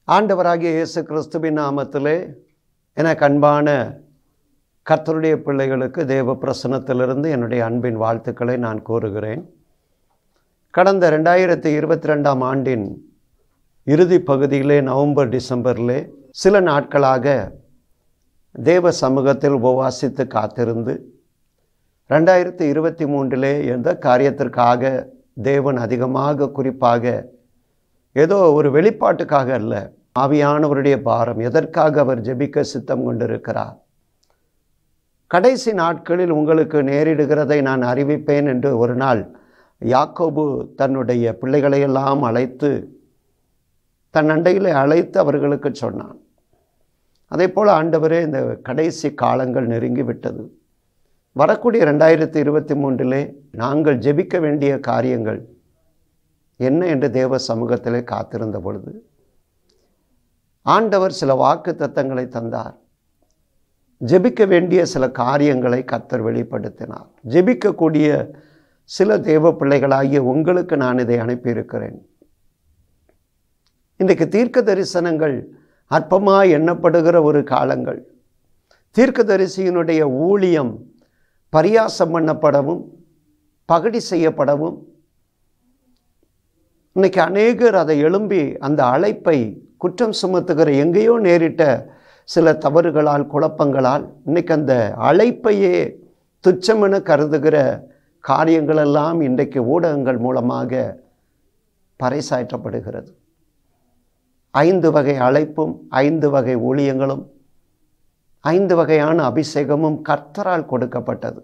ஆண்டவராகிய இயேசு கிறிஸ்துவின் நாமத்திலே எனக்கு அன்பான கர்த்தருடைய பிள்ளைகளுக்கு தேவ பிரசனத்திலிருந்து என்னுடைய அன்பின் வாழ்த்துக்களை நான் கூறுகிறேன் கடந்த ரெண்டாயிரத்தி இருபத்தி ரெண்டாம் ஆண்டின் இறுதி பகுதியிலே நவம்பர் டிசம்பரிலே சில நாட்களாக தேவ சமூகத்தில் உபவாசித்து காத்திருந்து ரெண்டாயிரத்தி இருபத்தி மூன்றிலே எந்த காரியத்திற்காக தேவன் அதிகமாக குறிப்பாக ஏதோ ஒரு வெளிப்பாட்டுக்காக அல்ல ஆவியானவருடைய பாரம் எதற்காக அவர் ஜெபிக்க சித்தம் கொண்டிருக்கிறார் கடைசி நாட்களில் உங்களுக்கு நேரிடுகிறதை நான் அறிவிப்பேன் என்று ஒரு நாள் யாக்கோபு தன்னுடைய பிள்ளைகளையெல்லாம் அழைத்து தன் அண்டையில் அழைத்து அவர்களுக்கு சொன்னான் அதே போல் ஆண்டவரே இந்த கடைசி காலங்கள் நெருங்கி விட்டது வரக்கூடிய ரெண்டாயிரத்தி இருபத்தி மூன்றிலே நாங்கள் ஜெபிக்க வேண்டிய காரியங்கள் என்ன என்று தேவ சமூகத்திலே காத்திருந்த பொழுது ஆண்டவர் சில வாக்கு தத்தங்களை தந்தார் ஜெபிக்க வேண்டிய சில காரியங்களை கத்தர் வெளிப்படுத்தினார் ஜெபிக்கக்கூடிய சில தேவ பிள்ளைகளாகிய உங்களுக்கு நான் இதை அனுப்பியிருக்கிறேன் இன்றைக்கு தீர்க்க தரிசனங்கள் அற்பமாக எண்ணப்படுகிற ஒரு காலங்கள் தீர்க்கதரிசியினுடைய ஊழியம் பரியாசம் பண்ணப்படவும் பகடி செய்யப்படவும் இன்னைக்கு அநேகர் அதை எழும்பி அந்த அழைப்பை குற்றம் சுமத்துகிற எங்கேயோ நேரிட்ட சில தவறுகளால் குழப்பங்களால் இன்னைக்கு அந்த அழைப்பையே துச்சமென கருதுகிற காரியங்களெல்லாம் இன்றைக்கு ஊடகங்கள் மூலமாக பறைசாற்றப்படுகிறது ஐந்து வகை அழைப்பும் ஐந்து வகை ஊழியங்களும் ஐந்து வகையான அபிஷேகமும் கர்த்தரால் கொடுக்கப்பட்டது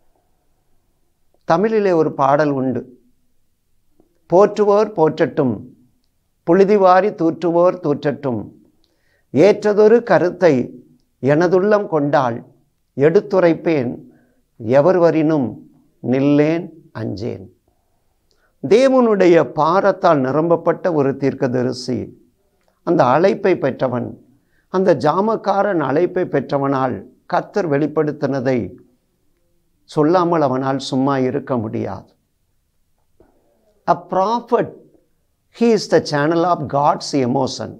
தமிழிலே ஒரு பாடல் உண்டு போற்றுவோர் போற்றட்டும் புழுதிவாரி தூற்றுவோர் தூற்றட்டும் ஏற்றதொரு கருத்தை எனதுள்ளம் கொண்டால் எடுத்துரைப்பேன் எவர் வரினும் நில்லேன் அஞ்சேன் தேவனுடைய பாரத்தால் நிரம்பப்பட்ட ஒரு தீர்க்கதரிசி அந்த அழைப்பை பெற்றவன் அந்த ஜாமக்காரன் அழைப்பை பெற்றவனால் கத்தர் வெளிப்படுத்தினதை சொல்லாமல் அவனால் சும்மா இருக்க முடியாது a prophet he is the channel of God's emotion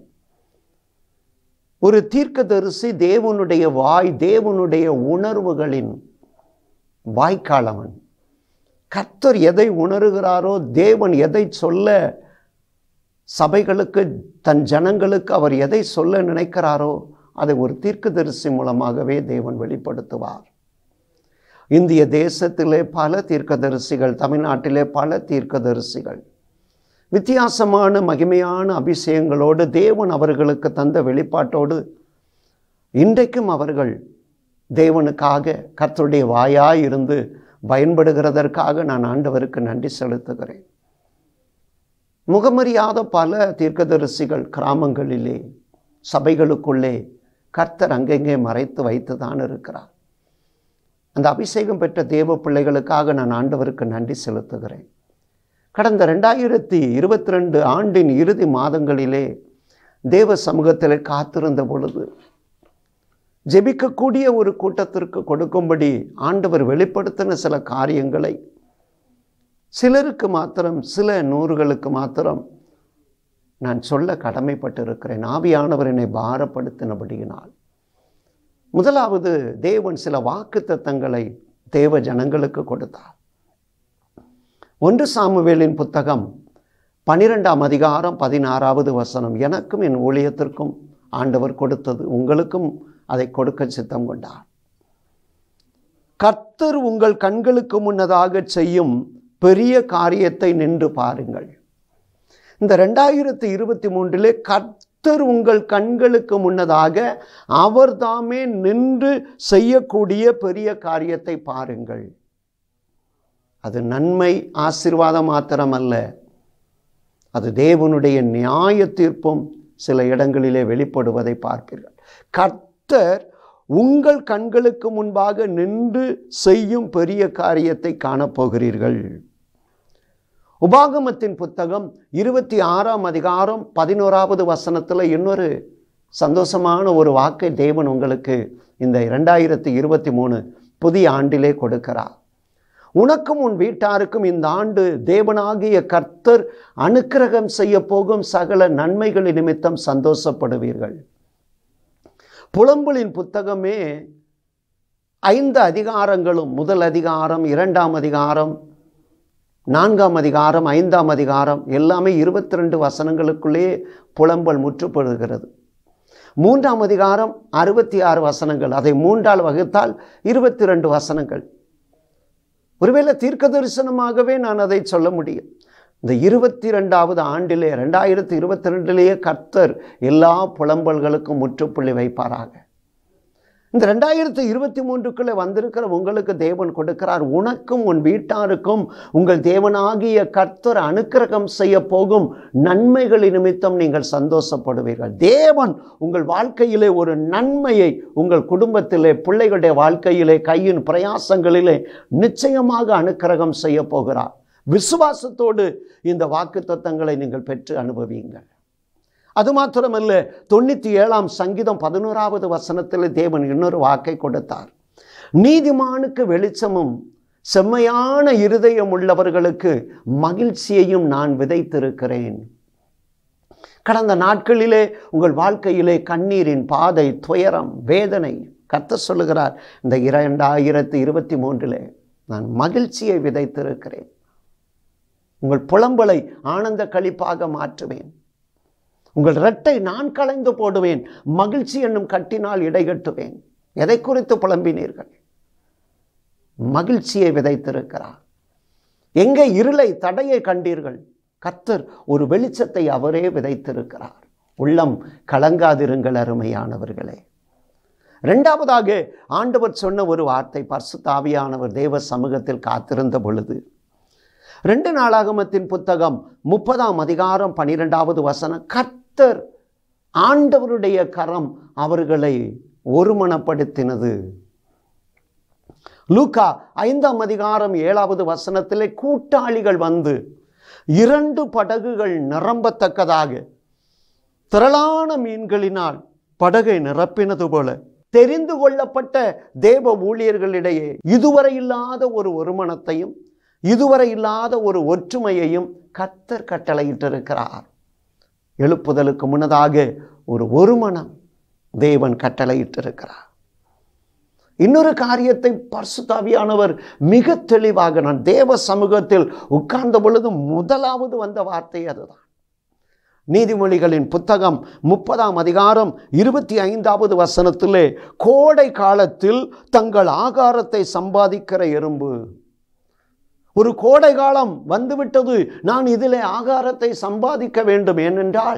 ஒரு தீர்க்கதரிசி தேவனுடைய வாய் தேவனுடைய உணர்வுகளின் வாய்க்காலவன் கர்த்தர் எதை உணர்கிறாரோ தேவன் எதை சொல்ல சபைகளுக்கு தன் ஜனங்களுக்கு அவர் எதை சொல்ல நினைக்கிறாரோ அதை ஒரு தீர்க்கதரிசி மூலமாகவே தேவன் வெளிப்படுத்துவார் இந்திய தேசத்திலே பல தீர்க்கதரிசிகள் தமிழ்நாட்டிலே பல தீர்க்கதரிசிகள் வித்தியாசமான மகிமையான அபிஷேகங்களோடு தேவன் அவர்களுக்கு தந்த வெளிப்பாட்டோடு இன்றைக்கும் அவர்கள் தேவனுக்காக கர்த்தருடைய வாயாய் இருந்து பயன்படுகிறதற்காக நான் ஆண்டவருக்கு நன்றி செலுத்துகிறேன் முகமறியாத பல தீர்க்கதரிசிகள் கிராமங்களிலே சபைகளுக்குள்ளே கர்த்தர் அங்கெங்கே மறைத்து வைத்து தான் இருக்கிறார் அந்த அபிஷேகம் பெற்ற தேவ பிள்ளைகளுக்காக நான் ஆண்டவருக்கு நன்றி செலுத்துகிறேன் கடந்த ரெண்டாயிரத்தி இருபத்தி ரெண்டு ஆண்டின் இறுதி மாதங்களிலே தேவ சமூகத்தில் காத்திருந்த பொழுது ஜெபிக்கக்கூடிய ஒரு கூட்டத்திற்கு கொடுக்கும்படி ஆண்டவர் வெளிப்படுத்தின சில காரியங்களை சிலருக்கு மாத்திரம் சில நூறுகளுக்கு மாத்திரம் நான் சொல்ல கடமைப்பட்டிருக்கிறேன் ஆவியானவர் என்னை பாரப்படுத்தினபடியினால் முதலாவது தேவன் சில வாக்கு தத்தங்களை தேவ ஜனங்களுக்கு கொடுத்தார் ஒன்று சாமுவேலின் புத்தகம் பனிரெண்டாம் அதிகாரம் பதினாறாவது வசனம் எனக்கும் என் ஊழியத்திற்கும் ஆண்டவர் கொடுத்தது உங்களுக்கும் அதை கொடுக்க சித்தம் கொண்டார் கர்த்தர் உங்கள் கண்களுக்கு முன்னதாக செய்யும் பெரிய காரியத்தை நின்று பாருங்கள் இந்த ரெண்டாயிரத்தி இருபத்தி மூன்றிலே கர்த்தர் உங்கள் கண்களுக்கு முன்னதாக அவர் தாமே நின்று செய்யக்கூடிய பெரிய காரியத்தை பாருங்கள் அது நன்மை ஆசிர்வாதம் மாத்திரமல்ல அது தேவனுடைய நியாய தீர்ப்பும் சில இடங்களிலே வெளிப்படுவதை பார்ப்பீர்கள் கர்த்தர் உங்கள் கண்களுக்கு முன்பாக நின்று செய்யும் பெரிய காரியத்தை காணப்போகிறீர்கள் உபாகமத்தின் புத்தகம் இருபத்தி ஆறாம் அதிகாரம் பதினோராவது வசனத்தில் இன்னொரு சந்தோஷமான ஒரு வாக்கை தேவன் உங்களுக்கு இந்த இரண்டாயிரத்தி இருபத்தி மூணு புதிய ஆண்டிலே கொடுக்கிறார் உனக்கும் உன் வீட்டாருக்கும் இந்த ஆண்டு தேவனாகிய கர்த்தர் அனுக்கிரகம் செய்ய போகும் சகல நன்மைகளின் நிமித்தம் சந்தோஷப்படுவீர்கள் புலம்பலின் புத்தகமே ஐந்து அதிகாரங்களும் முதல் அதிகாரம் இரண்டாம் அதிகாரம் நான்காம் அதிகாரம் ஐந்தாம் அதிகாரம் எல்லாமே இருபத்தி ரெண்டு வசனங்களுக்குள்ளே புலம்பல் முற்றுப்படுகிறது மூன்றாம் அதிகாரம் அறுபத்தி ஆறு வசனங்கள் அதை மூன்றால் வகுத்தால் இருபத்தி ரெண்டு வசனங்கள் ஒருவேளை தீர்க்க தரிசனமாகவே நான் அதை சொல்ல முடியும் இந்த இருபத்தி ரெண்டாவது ஆண்டிலே ரெண்டாயிரத்தி இருபத்தி ரெண்டிலேயே கர்த்தர் எல்லா புலம்பல்களுக்கும் முற்றுப்புள்ளி வைப்பாராக இந்த ரெண்டாயிரத்தி இருபத்தி மூன்றுக்குள்ளே வந்திருக்கிற உங்களுக்கு தேவன் கொடுக்கிறார் உனக்கும் உன் வீட்டாருக்கும் உங்கள் தேவனாகிய கர்த்தர் அனுக்கிரகம் செய்ய போகும் நன்மைகளின் நிமித்தம் நீங்கள் சந்தோஷப்படுவீர்கள் தேவன் உங்கள் வாழ்க்கையிலே ஒரு நன்மையை உங்கள் குடும்பத்திலே பிள்ளைகளுடைய வாழ்க்கையிலே கையின் பிரயாசங்களிலே நிச்சயமாக அனுக்கிரகம் செய்ய போகிறார் விசுவாசத்தோடு இந்த வாக்கு தத்தங்களை நீங்கள் பெற்று அனுபவியுங்கள் அது மாத்திரமல்ல தொண்ணூற்றி ஏழாம் சங்கீதம் பதினோராவது வசனத்தில் தேவன் இன்னொரு வாக்கை கொடுத்தார் நீதிமானுக்கு வெளிச்சமும் செம்மையான இருதயம் உள்ளவர்களுக்கு மகிழ்ச்சியையும் நான் விதைத்திருக்கிறேன் கடந்த நாட்களிலே உங்கள் வாழ்க்கையிலே கண்ணீரின் பாதை துயரம் வேதனை கத்த சொல்லுகிறார் இந்த இரண்டாயிரத்தி இருபத்தி மூன்றிலே நான் மகிழ்ச்சியை விதைத்திருக்கிறேன் உங்கள் புலம்பலை ஆனந்த கழிப்பாக மாற்றுவேன் உங்கள் இரட்டை நான் களைந்து போடுவேன் மகிழ்ச்சி என்னும் கட்டினால் இடைகட்டுவேன் எதை குறித்து புலம்பினீர்கள் மகிழ்ச்சியை விதைத்திருக்கிறார் எங்கே இருளை தடையை கண்டீர்கள் கத்தர் ஒரு வெளிச்சத்தை அவரே விதைத்திருக்கிறார் உள்ளம் கலங்காதிருங்கள் அருமையானவர்களே இரண்டாவதாக ஆண்டவர் சொன்ன ஒரு வார்த்தை பர்சுத்தாவியானவர் தேவ சமூகத்தில் காத்திருந்த பொழுது ரெண்டு நாளாகமத்தின் புத்தகம் முப்பதாம் அதிகாரம் பனிரெண்டாவது வசனம் கர்த்தர் ஆண்டவருடைய கரம் அவர்களை ஒருமனப்படுத்தினது லூக்கா ஐந்தாம் அதிகாரம் ஏழாவது வசனத்திலே கூட்டாளிகள் வந்து இரண்டு படகுகள் நிரம்பத்தக்கதாக திரளான மீன்களினால் படகை நிரப்பினது போல தெரிந்து கொள்ளப்பட்ட தேவ ஊழியர்களிடையே இதுவரை இல்லாத ஒரு ஒருமனத்தையும் இதுவரை இல்லாத ஒரு ஒற்றுமையையும் கத்தர் கட்டளையிட்டிருக்கிறார் எழுப்புதலுக்கு முன்னதாக ஒரு ஒருமனம் தேவன் கட்டளையிட்டிருக்கிறார் இன்னொரு காரியத்தை பர்சுதாவியானவர் மிக தெளிவாக நான் தேவ சமூகத்தில் உட்கார்ந்த பொழுது முதலாவது வந்த வார்த்தை அதுதான் நீதிமொழிகளின் புத்தகம் முப்பதாம் அதிகாரம் இருபத்தி ஐந்தாவது வசனத்திலே கோடை காலத்தில் தங்கள் ஆகாரத்தை சம்பாதிக்கிற எறும்பு ஒரு கோடை காலம் வந்துவிட்டது நான் இதிலே ஆகாரத்தை சம்பாதிக்க வேண்டும் ஏனென்றால்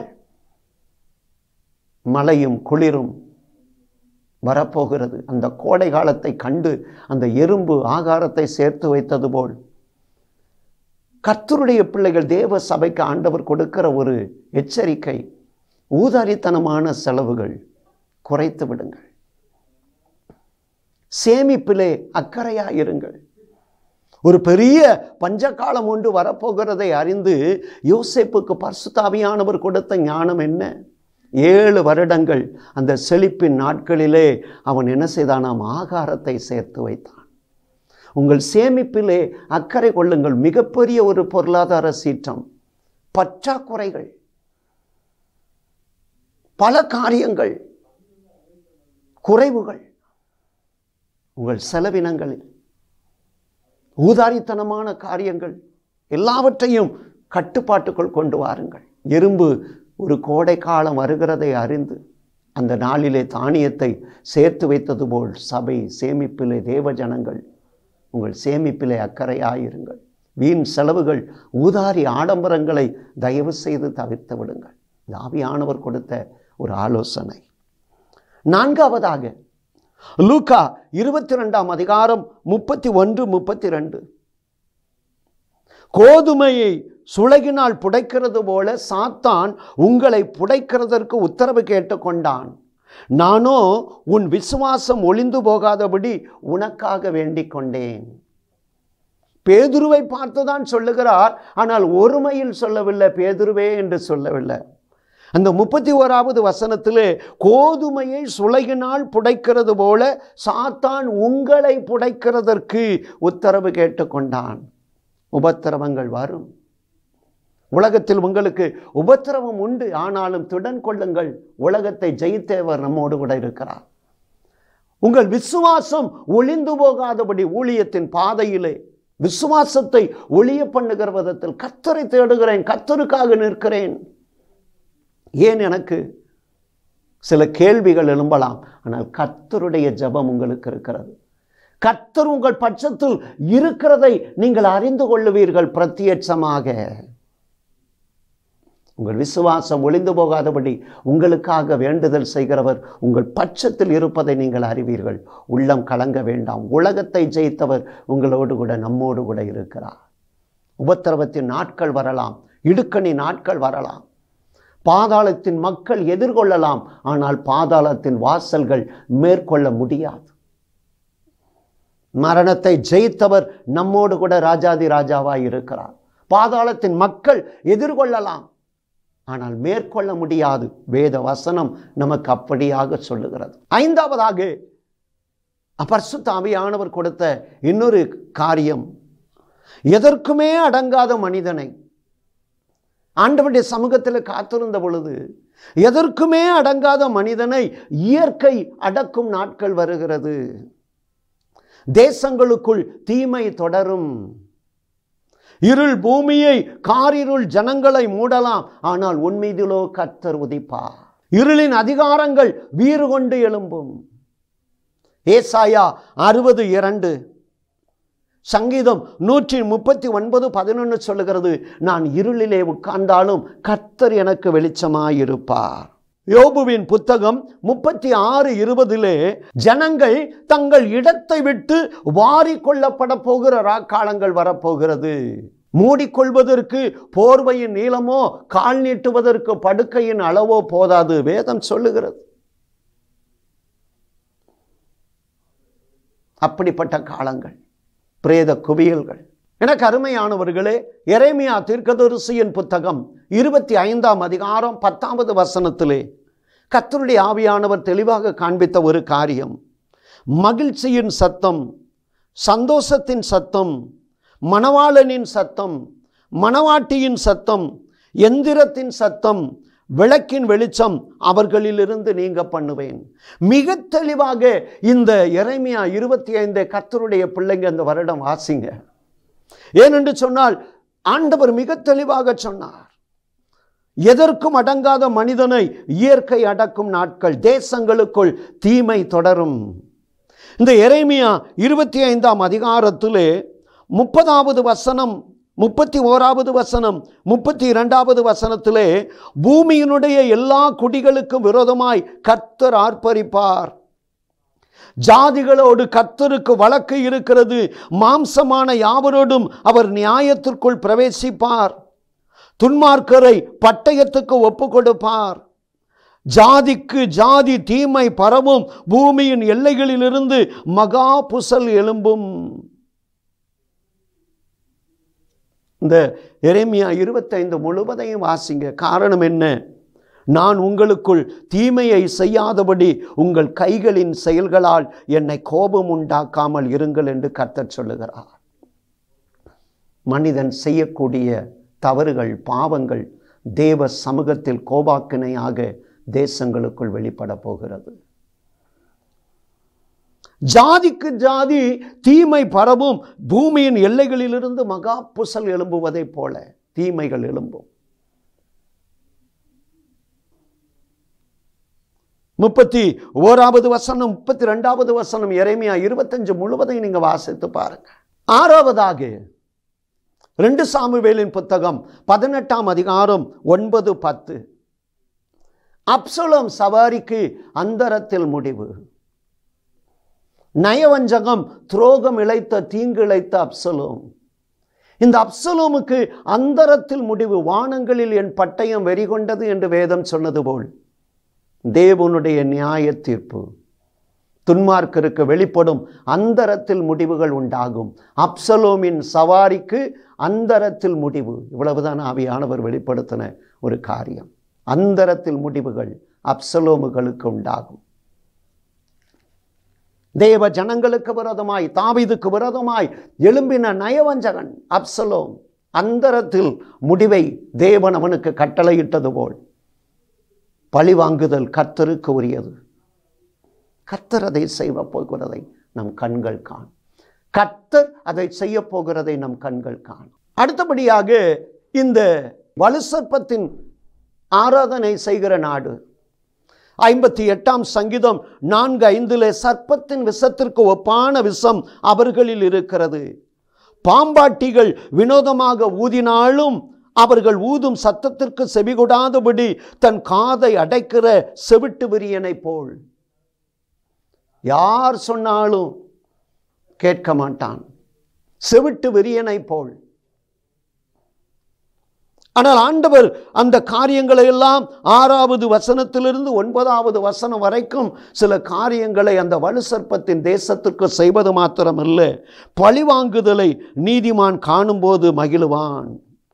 மழையும் குளிரும் வரப்போகிறது அந்த கோடை காலத்தை கண்டு அந்த எறும்பு ஆகாரத்தை சேர்த்து வைத்தது போல் கர்த்தருடைய பிள்ளைகள் தேவ சபைக்கு ஆண்டவர் கொடுக்கிற ஒரு எச்சரிக்கை ஊதாரித்தனமான செலவுகள் குறைத்து விடுங்கள் சேமிப்பிலே அக்கறையாயிருங்கள் ஒரு பெரிய பஞ்சகாலம் ஒன்று வரப்போகிறதை அறிந்து யோசேப்புக்கு பர்சுத்தாவியானவர் கொடுத்த ஞானம் என்ன ஏழு வருடங்கள் அந்த செழிப்பின் நாட்களிலே அவன் என்ன செய்தானாம் ஆகாரத்தை சேர்த்து வைத்தான் உங்கள் சேமிப்பிலே அக்கறை கொள்ளுங்கள் மிகப்பெரிய ஒரு பொருளாதார சீற்றம் பற்றாக்குறைகள் பல காரியங்கள் குறைவுகள் உங்கள் செலவினங்களில் ஊதாரித்தனமான காரியங்கள் எல்லாவற்றையும் கட்டுப்பாட்டுக்குள் கொண்டு வாருங்கள் எறும்பு ஒரு கோடை காலம் வருகிறதை அறிந்து அந்த நாளிலே தானியத்தை சேர்த்து வைத்தது போல் சபை சேமிப்பிலே தேவ ஜனங்கள் உங்கள் சேமிப்பிலே அக்கறையாயிருங்கள் வீண் செலவுகள் ஊதாரி ஆடம்பரங்களை தயவு செய்து தவிர்த்து விடுங்கள் இது ஆவியானவர் கொடுத்த ஒரு ஆலோசனை நான்காவதாக லூக்கா இருபத்தி ரெண்டாம் அதிகாரம் முப்பத்தி ஒன்று முப்பத்தி ரெண்டு கோதுமையை சுளகினால் புடைக்கிறது போல சாத்தான் உங்களை புடைக்கிறதற்கு உத்தரவு கேட்டுக்கொண்டான் நானோ உன் விசுவாசம் ஒளிந்து போகாதபடி உனக்காக வேண்டிக் கொண்டேன் பேதுருவை பார்த்துதான் சொல்லுகிறார் ஆனால் ஒருமையில் சொல்லவில்லை பேதுருவே என்று சொல்லவில்லை அந்த முப்பத்தி ஓராவது வசனத்திலே கோதுமையை சுளையினால் புடைக்கிறது போல சாத்தான் உங்களை புடைக்கிறதற்கு உத்தரவு கேட்டுக்கொண்டான் உபத்திரவங்கள் வரும் உலகத்தில் உங்களுக்கு உபத்திரவம் உண்டு ஆனாலும் திடன் கொள்ளுங்கள் உலகத்தை ஜெயித்தவர் நம்மோடு கூட இருக்கிறார் உங்கள் விசுவாசம் ஒளிந்து போகாதபடி ஊழியத்தின் பாதையிலே விசுவாசத்தை ஒளிய பண்ணுகிற விதத்தில் கத்தரை தேடுகிறேன் கத்தருக்காக நிற்கிறேன் ஏன் எனக்கு சில கேள்விகள் எழும்பலாம் ஆனால் கர்த்தருடைய ஜெபம் உங்களுக்கு இருக்கிறது கர்த்தர் உங்கள் பட்சத்தில் இருக்கிறதை நீங்கள் அறிந்து கொள்ளுவீர்கள் பிரத்யட்சமாக உங்கள் விசுவாசம் ஒளிந்து போகாதபடி உங்களுக்காக வேண்டுதல் செய்கிறவர் உங்கள் பட்சத்தில் இருப்பதை நீங்கள் அறிவீர்கள் உள்ளம் கலங்க வேண்டாம் உலகத்தை ஜெயித்தவர் உங்களோடு கூட நம்மோடு கூட இருக்கிறார் உபத்திரவத்தின் நாட்கள் வரலாம் இடுக்கணி நாட்கள் வரலாம் பாதாளத்தின் மக்கள் எதிர்கொள்ளலாம் ஆனால் பாதாளத்தின் வாசல்கள் மேற்கொள்ள முடியாது மரணத்தை ஜெயித்தவர் நம்மோடு கூட ராஜாதி ராஜாவாய் இருக்கிறார் பாதாளத்தின் மக்கள் எதிர்கொள்ளலாம் ஆனால் மேற்கொள்ள முடியாது வேத வசனம் நமக்கு அப்படியாக சொல்லுகிறது ஐந்தாவதாக பரிசுத்தாவியானவர் கொடுத்த இன்னொரு காரியம் எதற்குமே அடங்காத மனிதனை ஆண்டவருடைய சமூகத்தில் காத்திருந்த பொழுது எதற்குமே அடங்காத மனிதனை இயற்கை அடக்கும் நாட்கள் வருகிறது தேசங்களுக்குள் தீமை தொடரும் இருள் பூமியை காரிருள் ஜனங்களை மூடலாம் ஆனால் உன்மீதிலோ கத்தர் உதிப்பார் இருளின் அதிகாரங்கள் வீறு கொண்டு எழும்பும் ஏசாயா அறுபது இரண்டு சங்கீதம் நூற்றி முப்பத்தி ஒன்பது பதினொன்று சொல்லுகிறது நான் இருளிலே உட்கார்ந்தாலும் கர்த்தர் எனக்கு வெளிச்சமாயிருப்பார் யோபுவின் புத்தகம் முப்பத்தி ஆறு இருபதிலே ஜனங்கள் தங்கள் இடத்தை விட்டு வாரி கொள்ளப்பட போகிற ராக்காலங்கள் வரப்போகிறது மூடிக்கொள்வதற்கு போர்வையின் நீளமோ கால் நீட்டுவதற்கு படுக்கையின் அளவோ போதாது வேதம் சொல்லுகிறது அப்படிப்பட்ட காலங்கள் பிரேத குவியல்கள் எனக்கு அருமையானவர்களே எரேமியா தீர்க்கதரிசியின் புத்தகம் இருபத்தி ஐந்தாம் அதிகாரம் பத்தாவது வசனத்திலே கத்தருடைய ஆவியானவர் தெளிவாக காண்பித்த ஒரு காரியம் மகிழ்ச்சியின் சத்தம் சந்தோஷத்தின் சத்தம் மணவாளனின் சத்தம் மணவாட்டியின் சத்தம் எந்திரத்தின் சத்தம் விளக்கின் வெளிச்சம் அவர்களிலிருந்து நீங்க பண்ணுவேன் மிக தெளிவாக இந்த இறைமையா இருபத்தி ஐந்து கத்தருடைய பிள்ளைங்க இந்த வருடம் வாசிங்க ஏனென்று சொன்னால் ஆண்டவர் மிக தெளிவாக சொன்னார் எதற்கும் அடங்காத மனிதனை இயற்கை அடக்கும் நாட்கள் தேசங்களுக்குள் தீமை தொடரும் இந்த எரேமியா இருபத்தி ஐந்தாம் அதிகாரத்திலே முப்பதாவது வசனம் முப்பத்தி ஓராவது வசனம் முப்பத்தி இரண்டாவது வசனத்திலே பூமியினுடைய எல்லா குடிகளுக்கும் விரோதமாய் கர்த்தர் ஆர்ப்பரிப்பார் ஜாதிகளோடு கர்த்தருக்கு வழக்கு இருக்கிறது மாம்சமான யாவரோடும் அவர் நியாயத்திற்குள் பிரவேசிப்பார் துன்மார்க்கரை பட்டயத்துக்கு ஒப்பு கொடுப்பார் ஜாதிக்கு ஜாதி தீமை பரவும் பூமியின் எல்லைகளிலிருந்து மகா புசல் எழும்பும் இந்த எரேமியா இருபத்தைந்து முழுவதையும் வாசிங்க காரணம் என்ன நான் உங்களுக்குள் தீமையை செய்யாதபடி உங்கள் கைகளின் செயல்களால் என்னை கோபம் உண்டாக்காமல் இருங்கள் என்று கர்த்தர் சொல்லுகிறார் மனிதன் செய்யக்கூடிய தவறுகள் பாவங்கள் தேவ சமூகத்தில் கோபாக்கினையாக தேசங்களுக்குள் வெளிப்பட போகிறது ஜாதிக்கு ஜாதி தீமை பரவும் பூமியின் எல்லைகளிலிருந்து மகா புசல் எழும்புவதைப் போல தீமைகள் எழும்பும் முப்பத்தி ஓராவது வசனம் முப்பத்தி ரெண்டாவது வசனம் எரேமியா இருபத்தஞ்சு முழுவதையும் நீங்க வாசித்து பாருங்க ஆறாவதாக ரெண்டு சாமுவேலின் புத்தகம் பதினெட்டாம் அதிகாரம் ஒன்பது பத்து அப்சலோம் சவாரிக்கு அந்தரத்தில் முடிவு நயவஞ்சகம் துரோகம் இழைத்த தீங்கு இழைத்த அப்சலோம் இந்த அப்சலோமுக்கு அந்தரத்தில் முடிவு வானங்களில் என் பட்டயம் வெறிகொண்டது என்று வேதம் சொன்னது போல் தேவனுடைய நியாய தீர்ப்பு துன்மார்க்கருக்கு வெளிப்படும் அந்தரத்தில் முடிவுகள் உண்டாகும் அப்சலோமின் சவாரிக்கு அந்தரத்தில் முடிவு இவ்வளவுதான் ஆவியானவர் வெளிப்படுத்தின ஒரு காரியம் அந்தரத்தில் முடிவுகள் அப்சலோமுகளுக்கு உண்டாகும் தேவ ஜனங்களுக்கு விரோதமாய் தாவீதுக்கு விரோதமாய் எழும்பின நயவஞ்சகன் அப்சலோம் அந்தரத்தில் முடிவை தேவன் அவனுக்கு கட்டளையிட்டது போல் பழிவாங்குதல் கர்த்தருக்கு உரியது கர்த்தர் அதை செய்ய போகிறதை நம் கண்கள் காணும் கர்த்தர் அதை செய்ய போகிறதை நம் கண்கள் காணும் அடுத்தபடியாக இந்த வலுசற்பத்தின் ஆராதனை செய்கிற நாடு ஐம்பத்தி எட்டாம் சங்கீதம் நான்கு ஐந்திலே சர்ப்பத்தின் விஷத்திற்கு ஒப்பான விஷம் அவர்களில் இருக்கிறது பாம்பாட்டிகள் வினோதமாக ஊதினாலும் அவர்கள் ஊதும் சத்தத்திற்கு செவிகொடாதபடி தன் காதை அடைக்கிற செவிட்டு விரியனை போல் யார் சொன்னாலும் கேட்க மாட்டான் செவிட்டு விரியனை போல் ஆனால் ஆண்டவர் அந்த காரியங்களை எல்லாம் ஆறாவது வசனத்திலிருந்து ஒன்பதாவது வசனம் வரைக்கும் சில காரியங்களை அந்த வலு சர்ப்பத்தின் தேசத்திற்கு செய்வது மாத்திரமல்ல பழிவாங்குதலை நீதிமான் காணும்போது மகிழுவான்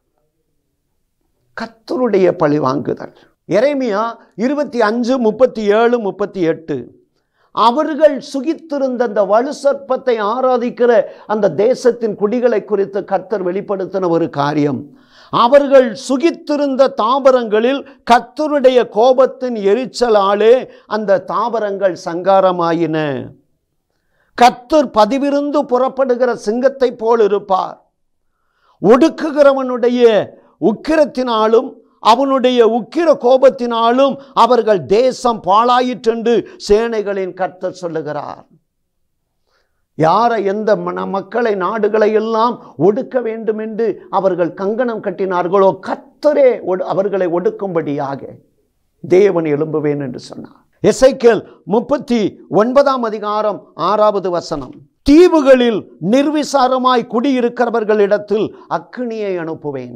கத்தருடைய பழிவாங்குதல் எரேமியா இருபத்தி அஞ்சு முப்பத்தி ஏழு முப்பத்தி எட்டு அவர்கள் சுகித்திருந்த அந்த வலு சர்ப்பத்தை ஆராதிக்கிற அந்த தேசத்தின் குடிகளை குறித்து கர்த்தர் வெளிப்படுத்தின ஒரு காரியம் அவர்கள் சுகித்திருந்த தாவரங்களில் கர்த்தருடைய கோபத்தின் எரிச்சலாலே அந்த தாவரங்கள் சங்காரமாயின கர்த்தர் பதிவிருந்து புறப்படுகிற சிங்கத்தைப் போல் இருப்பார் ஒடுக்குகிறவனுடைய உக்கிரத்தினாலும் அவனுடைய உக்கிர கோபத்தினாலும் அவர்கள் தேசம் பாழாயிற்றென்று சேனைகளின் கர்த்தர் சொல்லுகிறார் யாரை எந்த மன மக்களை நாடுகளை எல்லாம் ஒடுக்க வேண்டும் என்று அவர்கள் கங்கணம் கட்டினார்களோ கர்த்தரே ஒடு- அவர்களை ஒடுக்கும்படியாக தேவன் எழும்புவேன் என்று சொன்னார் எசைக்கேல் முப்பத்தி ஒன்பதாம் அதிகாரம் ஆறாவது வசனம் தீவுகளில் நிர்விசாரமாய் குடியிருக்கிறவர்களிடத்தில் அக்கினியை அனுப்புவேன்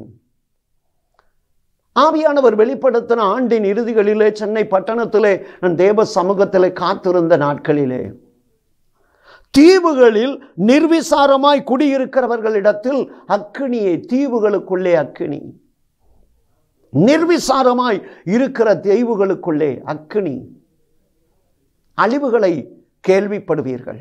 ஆவியானவர் வெளிப்படுத்தின ஆண்டின் இறுதிகளிலே சென்னை பட்டணத்திலே நான் தேவ சமூகத்திலே காத்திருந்த நாட்களிலே தீவுகளில் நிர்விசாரமாய் குடியிருக்கிறவர்களிடத்தில் அக்கினியை தீவுகளுக்குள்ளே அக்கினி நிர்விசாரமாய் இருக்கிற தீவுகளுக்குள்ளே அக்கினி அழிவுகளை கேள்விப்படுவீர்கள்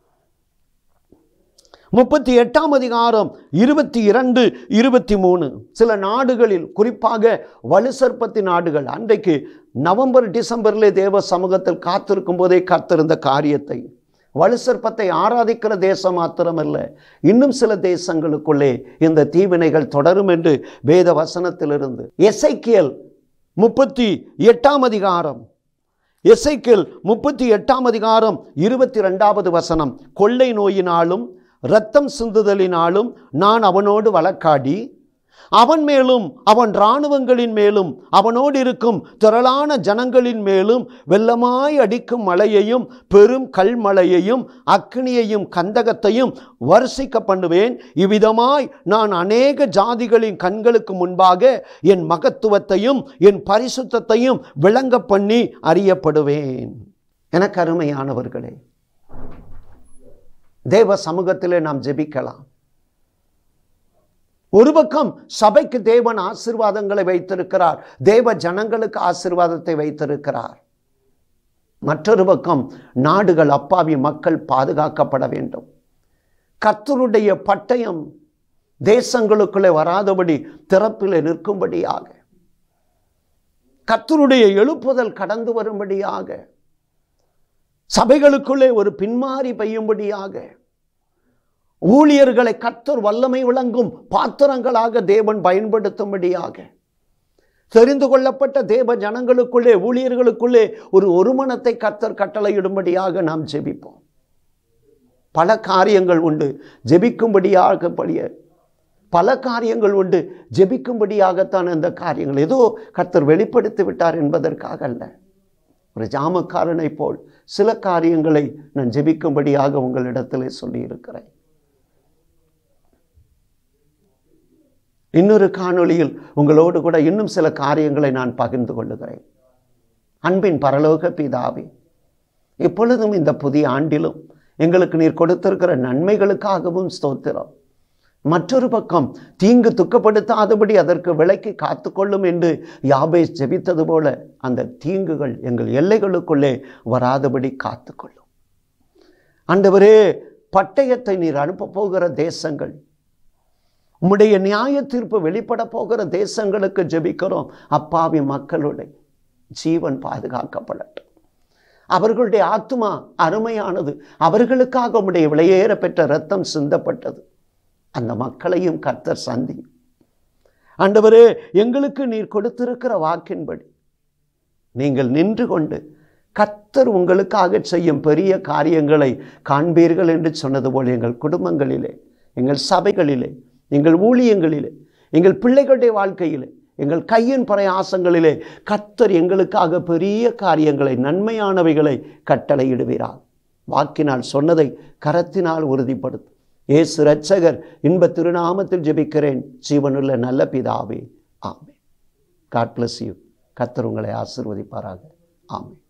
முப்பத்தி எட்டாம் அதிகாரம் இருபத்தி இரண்டு இருபத்தி மூணு சில நாடுகளில் குறிப்பாக வலுசற்பத்தி நாடுகள் அன்றைக்கு நவம்பர் டிசம்பரிலே தேவ சமூகத்தில் காத்திருக்கும் போதே காத்திருந்த காரியத்தை வலுசற்பத்தை ஆராதிக்கிற தேசம் மாத்திரமல்ல இன்னும் சில தேசங்களுக்குள்ளே இந்த தீவினைகள் தொடரும் என்று வேத வசனத்திலிருந்து எசைக்கியல் முப்பத்தி எட்டாம் அதிகாரம் எசைக்கில் முப்பத்தி எட்டாம் அதிகாரம் இருபத்தி ரெண்டாவது வசனம் கொள்ளை நோயினாலும் இரத்தம் சிந்துதலினாலும் நான் அவனோடு வழக்காடி அவன் மேலும் அவன் இராணுவங்களின் மேலும் அவனோடு இருக்கும் திரளான ஜனங்களின் மேலும் வெள்ளமாய் அடிக்கும் மழையையும் பெரும் கல்மழையையும் அக்னியையும் கந்தகத்தையும் வருஷிக்க பண்ணுவேன் இவ்விதமாய் நான் அநேக ஜாதிகளின் கண்களுக்கு முன்பாக என் மகத்துவத்தையும் என் பரிசுத்தத்தையும் விளங்க பண்ணி அறியப்படுவேன் எனக்கு அருமையானவர்களே தேவ சமூகத்திலே நாம் ஜெபிக்கலாம் ஒரு பக்கம் சபைக்கு தேவன் ஆசீர்வாதங்களை வைத்திருக்கிறார் தேவ ஜனங்களுக்கு ஆசீர்வாதத்தை வைத்திருக்கிறார் மற்றொரு பக்கம் நாடுகள் அப்பாவி மக்கள் பாதுகாக்கப்பட வேண்டும் கர்த்தருடைய பட்டயம் தேசங்களுக்குள்ளே வராதபடி திறப்பில் நிற்கும்படியாக கர்த்தருடைய எழுப்புதல் கடந்து வரும்படியாக சபைகளுக்குள்ளே ஒரு பின்மாறி பெய்யும்படியாக ஊழியர்களை கர்த்தர் வல்லமை விளங்கும் பாத்திரங்களாக தேவன் பயன்படுத்தும்படியாக தெரிந்து கொள்ளப்பட்ட தேவ ஜனங்களுக்குள்ளே ஊழியர்களுக்குள்ளே ஒரு ஒருமனத்தை கர்த்தர் கட்டளையிடும்படியாக நாம் ஜெபிப்போம் பல காரியங்கள் உண்டு ஜெபிக்கும்படியாக படிய பல காரியங்கள் உண்டு ஜெபிக்கும்படியாகத்தான் இந்த காரியங்கள் ஏதோ கர்த்தர் வெளிப்படுத்தி விட்டார் என்பதற்காக அல்ல ஒரு ஜாமக்காரனை போல் சில காரியங்களை நான் ஜெபிக்கும்படியாக உங்களிடத்திலே சொல்லியிருக்கிறேன் இன்னொரு காணொளியில் உங்களோடு கூட இன்னும் சில காரியங்களை நான் பகிர்ந்து கொள்ளுகிறேன் அன்பின் பரலோக பிதாவே இப்பொழுதும் இந்த புதிய ஆண்டிலும் எங்களுக்கு நீர் கொடுத்திருக்கிற நன்மைகளுக்காகவும் ஸ்தோத்திரம் மற்றொரு பக்கம் தீங்கு துக்கப்படுத்தாதபடி அதற்கு விலைக்கு காத்துக்கொள்ளும் என்று யாபே ஜெபித்தது போல அந்த தீங்குகள் எங்கள் எல்லைகளுக்குள்ளே வராதபடி காத்துக்கொள்ளும் ஆண்டவரே பட்டயத்தை நீர் அனுப்ப போகிற தேசங்கள் உம்முடைய நியாய தீர்ப்பு வெளிப்பட போகிற தேசங்களுக்கு ஜெபிக்கிறோம் அப்பாவி மக்களுடைய ஜீவன் பாதுகாக்கப்படட்டும் அவர்களுடைய ஆத்மா அருமையானது அவர்களுக்காக உம்முடைய விலையேற பெற்ற ரத்தம் சிந்தப்பட்டது அந்த மக்களையும் கர்த்தர் சந்தி ஆண்டவரே எங்களுக்கு நீர் கொடுத்திருக்கிற வாக்கின்படி நீங்கள் நின்று கொண்டு கர்த்தர் உங்களுக்காக செய்யும் பெரிய காரியங்களை காண்பீர்கள் என்று சொன்னது போல் எங்கள் குடும்பங்களிலே எங்கள் சபைகளிலே எங்கள் ஊழியங்களிலே எங்கள் பிள்ளைகளுடைய வாழ்க்கையிலே எங்கள் கையின் பிரயாசங்களிலே கர்த்தர் எங்களுக்காக பெரிய காரியங்களை நன்மையானவைகளை கட்டளையிடுகிறார் வாக்கினால் சொன்னதை கரத்தினால் உறுதிப்படுத்தும் இயேசு இரட்சகர் இன்ப திருநாமத்தில் ஜெபிக்கிறேன் ஜீவனுள்ள நல்ல பிதாவே ஆமே காட் பிளஸ் யூ கர்த்தர் உங்களை ஆசிர்வதிப்பாராக ஆமே